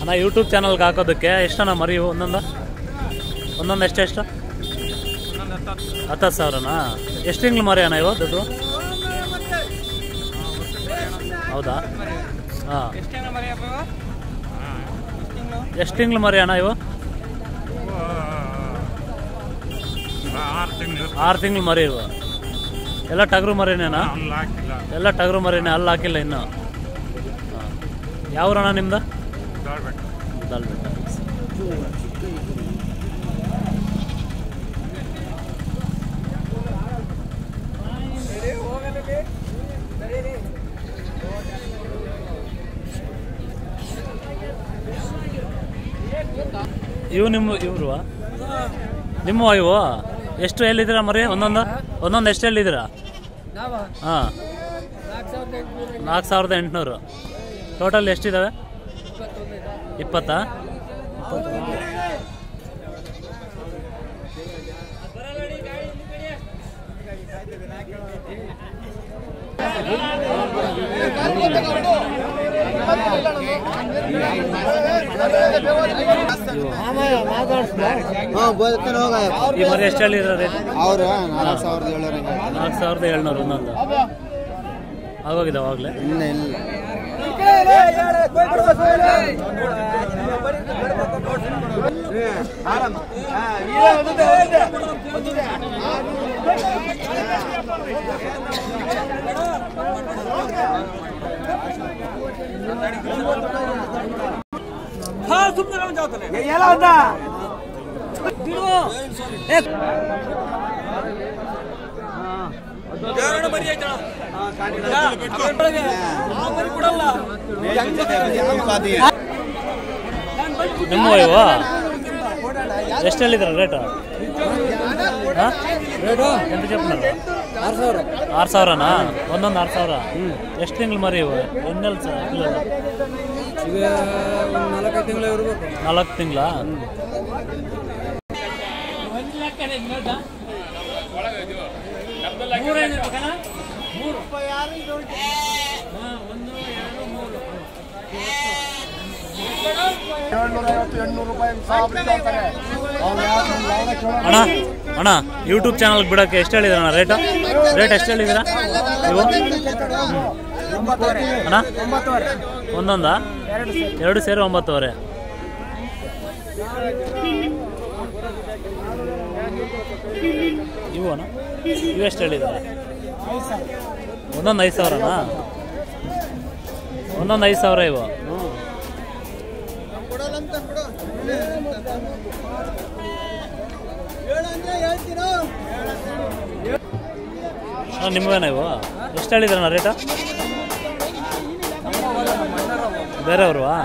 ಅಣ್ಣ ಯೂಟ್ಯೂಬ್ ಚಾನಲ್ಗೆ ಹಾಕೋದಕ್ಕೆ ಎಷ್ಟಣ್ಣ ಮರಿ ಇವು ಒಂದೊಂದು ಒಂದೊಂದು ಎಷ್ಟೆಷ್ಟು ಹತ್ತು ಸಾವಿರನಾ ಎಷ್ಟು ತಿಂಗ್ಳು ಮರಿ ಅಣ್ಣ ಇವು ದುಡ್ಡು ಹೌದಾ ಹಾಂ ಎಷ್ಟು ತಿಂಗ್ಳು ಮರಿ ಅಣ್ಣ ಇವು ಆರು ತಿಂಗಳು ಆರು ತಿಂಗ್ಳು ಮರಿ ಇವು ಎಲ್ಲ ಟಗರು ಮರಿನೇನಾ ಅಲ್ಲ ಹಾಕಿಲ್ಲ ಎಲ್ಲ ಟಗರು ಮರಿನೇ ಅಲ್ಲಿ ಹಾಕಿಲ್ಲ ಇನ್ನು ಹಾಂ ಯಾವ್ರಣ್ಣ ನಿಮ್ದು ದಾಳ್ಬೇಕು ದಾಲ್ಬೆಟ್ಟ ಇವು ನಿಮ್ಮ ಇವ್ರು ನಿಮ್ಮ ಇವು ಎಷ್ಟು ಎಲ್ಲಿದ್ದೀರಾ ಮರಿ ಒಂದೊಂದು ಒಂದೊಂದು ಎಷ್ಟು ಎಲ್ಲಿದ್ದೀರಾ ಹಾಂ ನಾಲ್ಕು ಸಾವಿರದ ಎಂಟುನೂರು ಟೋಟಲ್ ಎಷ್ಟಿದ್ದಾವೆ ಇಪ್ಪತ್ತಾ हाँ बोलते ना होगा ಈ ಮರಿ ಎಷ್ಟು ಹೇಳಿದ್ರ ರೇಟ್ और ನಾಲ್ಕು ಸಾವಿರದ ಏಳ್ನೂರ ನಾಲ್ಕು ಸಾವಿರದ ಏಳ್ನೂರು ಒಂದೊಂದು ಆಗೋಗಿದೆ ಅವಾಗಲೇ ಇಲ್ಲ ಇಲ್ಲ ನಿಮ್ಮ ಇವು ಎಷ್ಟು ಹೇಳಿದ್ರ ರೇಟು ಹಾಂ ಎಂತ చెప్పినారు ಆರು ಸಾವಿರ ಆರು ಸಾವಿರನಾ ಒಂದೊಂದು ಆರು ಸಾವಿರ ಎಷ್ಟು ತಿಂಗಳು ಮರಿ ಇವು ಎಣ್ಣೆಲ್ ಪಿಲ್ಲರ್ ಈಗ ಒಂದು ನಾಲ್ಕೈದು ತಿಂಗಳು ಇರಬೇಕು ನಾಲ್ಕು ತಿಂಗಳ ಅಣ್ಣ ಅಣ್ಣ ಯೂಟ್ಯೂಬ್ ಚಾನಲ್ಗೆ ಬಿಡೋಕ್ಕೆ ಎಷ್ಟು ಹೇಳಿದ್ರ ಅಣ್ಣ ರೇಟು ರೇಟ್ ಎಷ್ಟು ಹೇಳಿದ್ದೀರಾ ನೀವು ಅಣ್ಣ ಒಂದೊಂದಾ ಎರಡು ಸೇರಿ ಒಂಬತ್ತುವರೆ ಇವು ಅಣ್ಣ ಇವು ಎಷ್ಟು ಹೇಳಿದ್ದಾರೆ ಒಂದೊಂದು ಐದು ಸಾವಿರನಾ ಒಂದೊಂದು ಐದು ಸಾವಿರ ಇವು ಅಣ್ಣ ನಿಮ್ವೇನ ಇವು ಎಷ್ಟು ಹೇಳಿದ್ರಣ್ಣ ರೇಟ ಬೇರೆಯವ್ರವಾ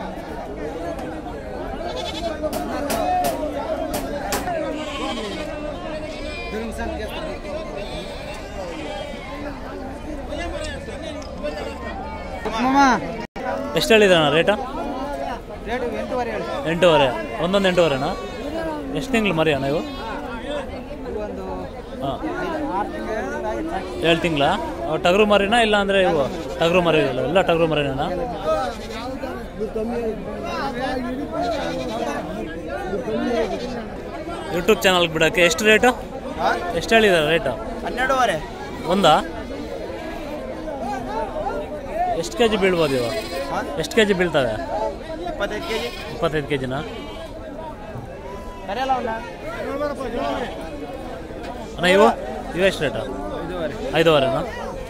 ಎಷ್ಟು ಹೇಳಿದ್ರಣ್ಣ ರೇಟ ರೇಟ್ ಎಂಟೂವರೆ ಹೇಳಿ ಎಂಟೂವರೆ ಒಂದೊಂದು ಎಂಟೂವರೆನಾ ಎಷ್ಟು ತಿಂಗಳು ಮರಿ ಅಣ್ಣ ಇವು ಒಂದು ಹಾಂ ಆರು ತಿಂಗಳು ಏಳು ತಿಂಗಳ ಟಗರು ಮರಿನಾ ಇಲ್ಲ ಅಂದರೆ ಇವು ಟಗರು ಮರಿ ಇಲ್ಲ ಎಲ್ಲ ಟಗರು ಮರಿನೇನಾ ಯೂಟ್ಯೂಬ್ ಚಾನಲ್ಗೆ ಬಿಡೋಕ್ಕೆ ಎಷ್ಟು ರೇಟು ಎಷ್ಟು ಹೇಳಿದ್ದಾರೆ ರೇಟು ಹನ್ನೆರಡುವರೆ ಒಂದಾ ಎಷ್ಟು ಕೆ ಜಿ ಬೀಳ್ಬೋದು ಇವು ಎಷ್ಟು ಕೆ ಜಿ ಬೀಳ್ತವೆ ಇಪ್ಪತ್ತೈದು ಕೆ ಜಿ ಇಪ್ಪತ್ತೈದು ಕೆ ಜಿನಾ ಕರೆಯಲ್ಲ ಅವನ್ನ ಅಣ್ಣ ಇವು ಇವು ಎಷ್ಟು ರೇಟು ಐದೂವರೆ ಐದೂವರೆನಾ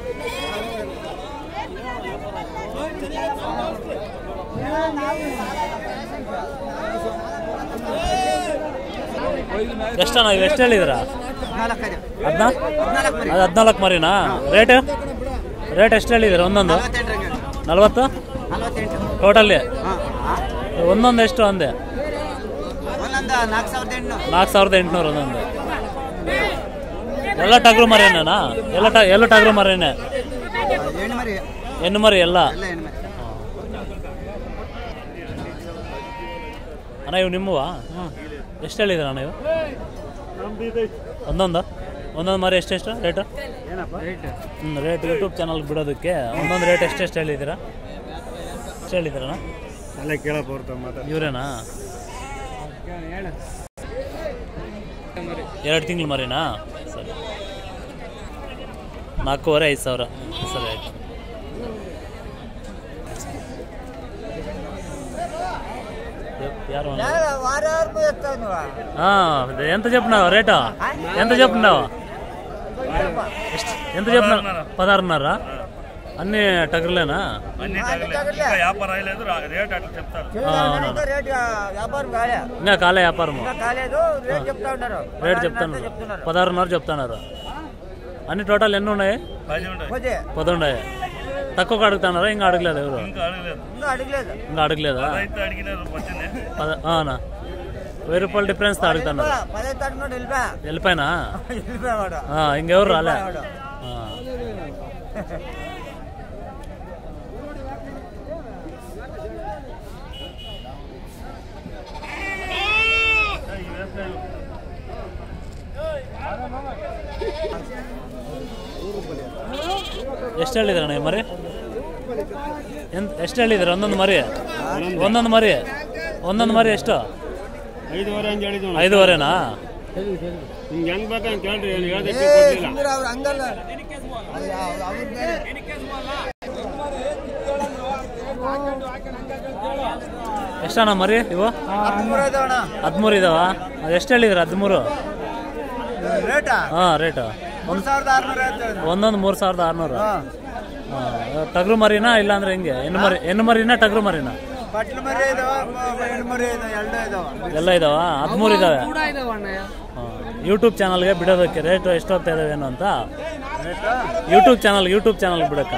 ಎಷ್ಟಣ್ಣ ಇವು ಎಷ್ಟು ಹೇಳಿದಿರಾ ನಾಲ್ಕೈದು ಅದನ್ನ ಹದಿನಾಲ್ಕು ಮರಿ ಅದು ಹದಿನಾಲ್ಕು ಮರಿನಾ ರೇಟ್ ರೇಟ್ ಎಷ್ಟು ಹೇಳಿದ್ದೀರಾ ಒಂದೊಂದು ನಲವತ್ತೆಂಟರಂಗೆ ನಲ್ವತ್ತು ನಲವತ್ತೆಂಟು ಟೋಟಲ್ಲಿ ಹಾಂ ಒಂದೊಂದು ಎಷ್ಟು ಅಂದೆ ಒಂದೊಂದು ನಾಲ್ಕು ಸಾವಿರದ ಎಂಟುನೂರು ನಾಲ್ಕು ಸಾವಿರದ ಎಂಟುನೂರು ಒಂದೊಂದು ಎಲ್ಲ ಟಗರು ಮರಿನೇನಾ ಎಲ್ಲ ಟ ಎಲ್ಲ ಟಗರು ಮರಿನೇ ಹೆಣ್ಣು ಮರಿ ಹೆಣ್ಣು ಮರಿ ಎಲ್ಲ ಎಲ್ಲ ಹೆಣ್ಣು ಮರಿ ಅಣ್ಣ ಇವು ನಿಮ್ಮವಾ ಎಷ್ಟು ಹೇಳಿದ್ದೀರ ಅಣ್ಣ ಇವು ಒಂದೊಂದು ಒಂದೊಂದು ಮರಿ ಎಷ್ಟೆಷ್ಟು ರೇಟು ಏನಪ್ಪ ರೇಟ್ ಹ್ಞೂ ರೇಟ್ ಯೂಟ್ಯೂಬ್ ಚಾನಲ್ಗೆ ಬಿಡೋದಕ್ಕೆ ಒಂದೊಂದು ರೇಟ್ ಎಷ್ಟೆಷ್ಟು ಹೇಳಿದ್ದೀರಾ ಎಷ್ಟು ಹೇಳಿದ್ದೀರಣ್ಣ ಅಲ್ಲೇ ಕೇಳಪ್ಪ ಬರ್ತಾವ ಮಾತಾಡ ಇವರೇನಾ ಎರಡು ತಿಂಗಳು ಮರಿನಾ ಸರಿ ನಾಲ್ಕೂವರೆ ಐದು ಸಾವಿರ ಸರಿ ಆಯ್ತು యారు ఎంత చెప్పినావు రేటు ఎంత చెప్పినావు ఎస్ట్- ఎంత చెప్పినావు పదహారున్నర అన్ని టగర్లేనా అన్ని తగలే. ఇంకా వ్యాపారం అయ్యలేదు రా- రేట్ అట్లా చెప్తారు ఆ, అవునా. రేట్ వ్యాపారం కాలే ఇంకా కాలే వ్యాపారము ఇంకా కాలేదు రేట్ చెప్తా ఉన్నారు రేట్ చెప్తాను చెప్తున్నారు పదహారున్నర చెప్తున్నారు అన్ని టోటల్ ఎన్ని ఉన్నాయి పది ఉంటాయి పోతే పది ఉన్నాయి తక్కువ అడుగుతున్నారా ఇంకా అడగలేదు ఎవరు ఇంకా అడగలేదు ఇంకా అడగలేదు ఇంకా అడగలేదా రైతు అడిగినారు వచ్చింది పద అవునా వెయ్యి రూపాయల డిఫరెన్స్ తో అడుగుతున్నారు పదే తడుకున్నాడు వెళ్ళిపా వెళ్ళిపోయినా వెళ్ళిపోయాడు ఆ, ఇంకెవరు రాలే వెళ్ళిపోయాడు. ఆ. ಎಷ್ಟು ಹೇಳಿದ್ರ ನೀವು ಮರಿ ಎಂತ ಎಷ್ಟು ಹೇಳಿದ್ರ ಒಂದೊಂದು ಮರಿ ಒಂದೊಂದು ಮರಿ ಒಂದೊಂದು ಮರಿ ಎಷ್ಟು ಐದುವರೆ ಹಂಗೆ ಹೇಳಿದ್ವು ಐದೂವರೆನಾ ಹಿಂಗೆ ಹೆಂಗ್ ಬೇಕಂತ ಕೇಳ್ರಿ ಏನು ಹೇಳ್ದಕ್ಕೆ ಕೊಡ್ಲಿಲ್ಲ ಸುಂದರ ಅವ್ರು ಹಂಗಲ್ಲ ಅದು ಯಾವ- ಅವ್ರ ಬೇರೆ. ಎಷ್ಟಣ್ಣ ಮರಿ ಇವು ಹದಿಮೂರು ಇದಾವಣ್ಣ. ಹದಿಮೂರು ಇದಾವ ಅದು ಎಷ್ಟು ಹೇಳಿದ್ರ ಹದಿಮೂರು ರೇಟಾ ಹಾಂ ರೇಟು ಮೂರು ಸಾವಿರದ ಆರ್ನೂರ ಐವತ್ತು ಒಂದೊಂದು ಮೂರು ಸಾವಿರದ ಆರುನೂರು ಹಾಂ ಟಗ್ರು ಮರಿನಾ ಇಲ್ಲಾಂದ್ರೆ ಹೆಂಗೆ ಹೆಣ್ಣು ಮರಿ ಹೆಣ್ಣು ಮರಿನಾ ಟಗ್ರು ಮರಿನಾ ಬಟ್ಲು ಮರಿ ಇದಾವ ಹೆಣ್ಣು ಮರಿ ಇದಾವ ಎರಡು ಇದಾವ ಎಲ್ಲ ಇದಾವ ಹದಿಮೂರು ಇದಾವೆ ಯೂಟ್ಯೂಬ್ ಚಾನಲ್ಗೆ ಬಿಡೋದಕ್ಕೆ ರೇಟ್ ಎಷ್ಟು ಹೋಗ್ತಾ ಇದಾವೆ ಏನು ಅಂತ ಯೂಟ್ಯೂಬ್ ಚಾನಲ್ ಯೂಟ್ಯೂಬ್ ಚಾನಲ್ ಬಿಡಕ್ಕ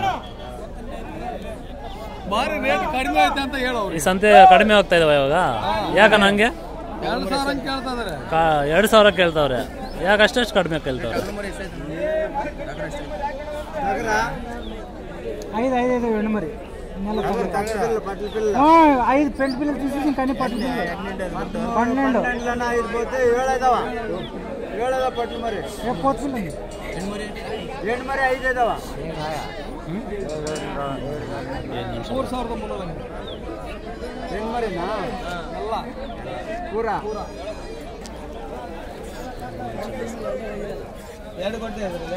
ಬಾರಿ ರೇಟ್ ಕಡಿಮೆ ಐತೆ ಅಂತ ಹೇಳೋರು ಈ ಸಂತೆ ಕಡಿಮೆ ಹೋಗ್ತಾ ಇದಾವೆ ಇವಾಗ ಯಾಕ ನಂಗೆ ಎರಡು ಸಾವಿರ ಹಂಗೆ ಕೇಳ್ತಾ ಇದಾರೆ ಕಾ ಎರಡು ಸಾವಿರ ಕೇಳ್ತಾವ್ರೆ ಯಾಕೆ ಅಷ್ಟಷ್ಟು ಕಡಿಮೆ ಕೇಳ್ತಾವ್ರೆ ನಗರ ఐదు ఐదు ఐదు వెండి మరి తగ్గదు బట్టల పిల్ల ఆ, ఐదు పెంట్ పిల్లలు తీసేసి కానీ పట్టు పిల్లలు పన్నెండు పన్నెండులోన ఐదు పోతే ఏడు ఇదావ ఏడు ఇదావ పట్ల మరి రేపు పోతు పిల్లలు ಹೆಣ್ಣು ಮರಿ ಐದು ಇದಾವ ಮೂರು ಸಾವಿರದ ಮುನ್ನೂರ ಹೆಣ್ಣು ಮರಿನಾ ಅಲ್ಲ ಪೂರ ಎರಡು ಕೊಡ್ತಾ ಇದ್ರಲ್ಲ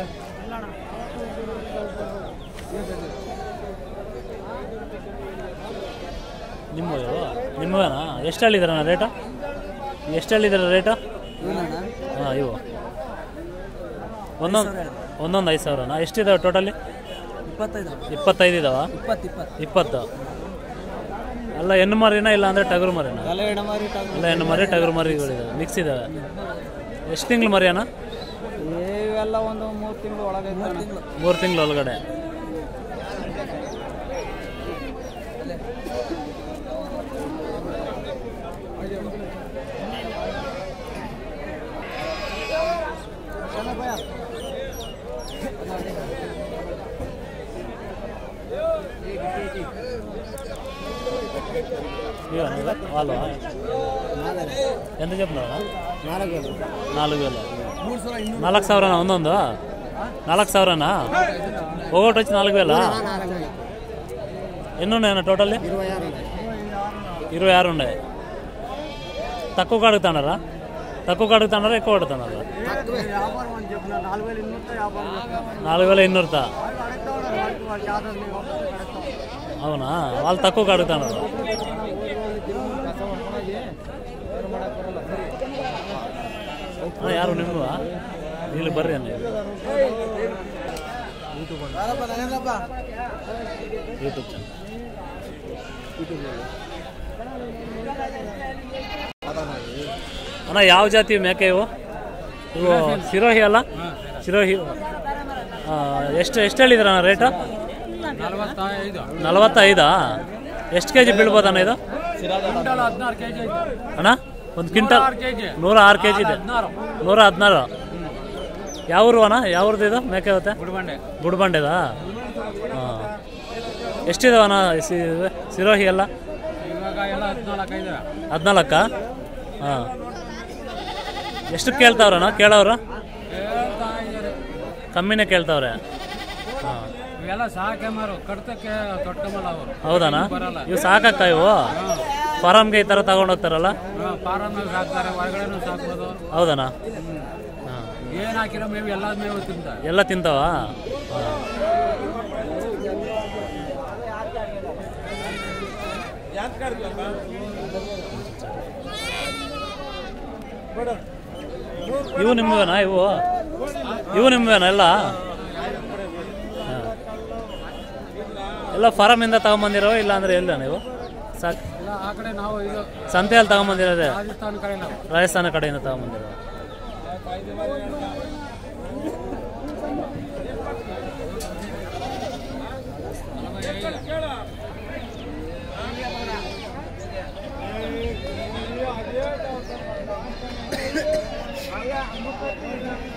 ನಿಮ್ಮವು ನಿಮ್ಮವೇನಾ ಎಷ್ಟು ಹೇಳಿದಾರಣ್ಣ ರೇಟು ಎಷ್ಟು ಹೇಳಿದಾರ ರೇಟು ಹಾಂ ಇವು ಒಂದೊಂದು ಒಂದೊಂದು ಐದು ಸಾವಿರನಾ ಎಷ್ಟಿದಾವೆ ಟೋಟಲಿ ಇಪ್ಪತ್ತೈದು ಇಪ್ಪತ್ತೈದು ಇದಾವ ಇಪ್ಪತ್ತು ಇಪ್ಪತ್ತು ಇಪ್ಪತ್ತು ಅಲ್ಲ ಹೆಣ್ಣು ಮರಿನಾ ಇಲ್ಲ ಅಂದರೆ ಟಗರು ಮರಿನಾ ಎಲ್ಲ ಹೆಣ್ಣು ಮರಿ ಎಲ್ಲ ಹೆಣ್ಣು ಮರಿ ಟಗರು ಮರಿಗಳಿದಾವೆ ಮಿಕ್ಸ್ ಇದಾವೆ ಎಷ್ಟು ತಿಂಗಳು ಮರಿ ಅಣ್ಣ ಇವೆಲ್ಲ ಒಂದು ಮೂರು ತಿಂಗಳು ಒಳಗೆ ತಿಂಗಳು ಮೂರು ತಿಂಗಳು ಒಳಗಡೆ ఇవన్నీ వాళ్ళు ఎంత చెప్తున్నారా నాలుగు వేలు నాలుగు ಸಾವಿರನಾ ಒಂದೊಂದು ನಾಲ್ಕು ಸಾವಿರನಾ ఒకటి వచ్చి నాలుగు వేలా ఎన్ని ఉన్నాయన్న టోటల్ ఇరవై ఆరు ఉన్నాయి తక్కువ అడుగుతున్నారా తక్కువ అడుగుతున్నారా ఎక్కువ అడుగుతున్నారా వ్యాపారం అని చెప్పిన నాలుగు వేలు ఇన్నూరు వ్యాపారం నాలుగు వేల ఎన్నూరుతా అడుగుతా ఉన్నారు వాళ్ళకి వాళ్ళ జాతర అడుగుతాం అవునా వాళ్ళు తక్కువ అడుగుతున్నారు ಅಣ್ಣ, ಯಾರು ನಿಮ್ಮ ಇಲ್ಲಿ ಬರ್ರಿ ಅಣ್ಣ ಯೂಟ್ಯೂಬ್ ಚಾನಲ್ ಅಣ್ಣ ಯಾವ ಜಾತಿ ಮೇಕೆ ಇವು ಇವು ಸಿರೋಹಿ ಅಲ್ಲ ಸಿರೋಹಿ ಆ, ಎಷ್ಟು ಎಷ್ಟು ಹೇಳಿದ್ರ ಅಣ್ಣ ರೇಟು ನಲವತ್ತೈದು ನಲವತ್ತೈದಾ ಎಷ್ಟು ಕೆ ಜಿ ಬೀಳ್ಬೋದಣ್ಣ ಇದು ಕ್ವಿಂಟಲ್ ಹದಿನಾರು ಕೆ ಜಿ ಐತೆ ಅಣ್ಣ ಒಂದು ಕ್ವಿಂಟಲ್ kg. ನೂರ ಆರು ಕೆ ಜಿ ಇದೆ ಹದಿನಾರು ನೂರ ಹದಿನಾರು ಯಾವ ಊರು ಅಣ್ಣ ಯಾವ ಊರ್ದು ಇದು ಮೇಕೆ ಹೋಗುತ್ತೆ ಗುಡಿಬಂಡೆ ಗುಡ್ಬಂಡೆದಾ ಹಾಂ ಎಷ್ಟಿದಾವ ಅಣ್ಣ ಸಿ ಸಿರೋಹಿ ಎಲ್ಲ ಇವಾಗ ಎಲ್ಲ ಹದಿನಾಲ್ಕು ಐದು ಹದಿನಾಲ್ಕ ಹಾಂ ಎಷ್ಟು ಕೇಳ್ತಾವ್ರಣ್ಣ ಕೇಳೋರು ಹೇಳ್ತಾ ಇದ್ದಾರೆ ಕಮ್ಮಿನೇ ಕೇಳ್ತಾವ್ರೆ ಹಾಂ ಅವೆಲ್ಲ ಸಾಕೆ ಮಾರು ಕಡ್ತಕ್ಕೆ ತೊಟ್ಟಮಲ್ಲ ಅವರು ಹೌದಾನ ಬರಲ್ಲ. ಇವು ಸಾಕಕ್ಕ ಇವು ಫಾರಮ್ಗೆ ಈ ಥರ ತಗೊಂಡೋಗ್ತಾರಲ್ಲ ಫಾರಮ್ನಲ್ಲಿ ಸಾಕ್ತಾರೆ ಹೊರಗಡೆನೂ ಸಾಕ್ಬೋದು ಹೌದಾನ ಹಾಂ ಏನ್ ಹಾಕಿರೋ ಮೇವು ಎಲ್ಲ ಮೇವು ತಿಂತ ಎಲ್ಲ ತಿಂತಾವ ಇವು ನಿಮ್ಮವೇನಾ ಇವು ಇವು ನಿಮ್ಮವೇನಾ ಎಲ್ಲ ಹಾ. ಎಲ್ಲ ಫಾರಮಿಂದ ತಗೊಂಬಂದಿರೋ ಇಲ್ಲ ಅಂದ್ರೆ ಎಲ್ಲ ನೀವು ಸಾಕು ಇಲ್ಲ ಆ ಕಡೆ ನಾವು ಇದು ಸಂತೆಯಲ್ಲಿ ತಗೊಂಬಂದಿರೋದೆ ರಾಜಸ್ಥಾನ ಕಡೆ ನಾವು ರಾಜಸ್ಥಾನ ಕಡೆಯಿಂದ ತಗೊಂಬಂದಿರೋ ಅಯ್ಯ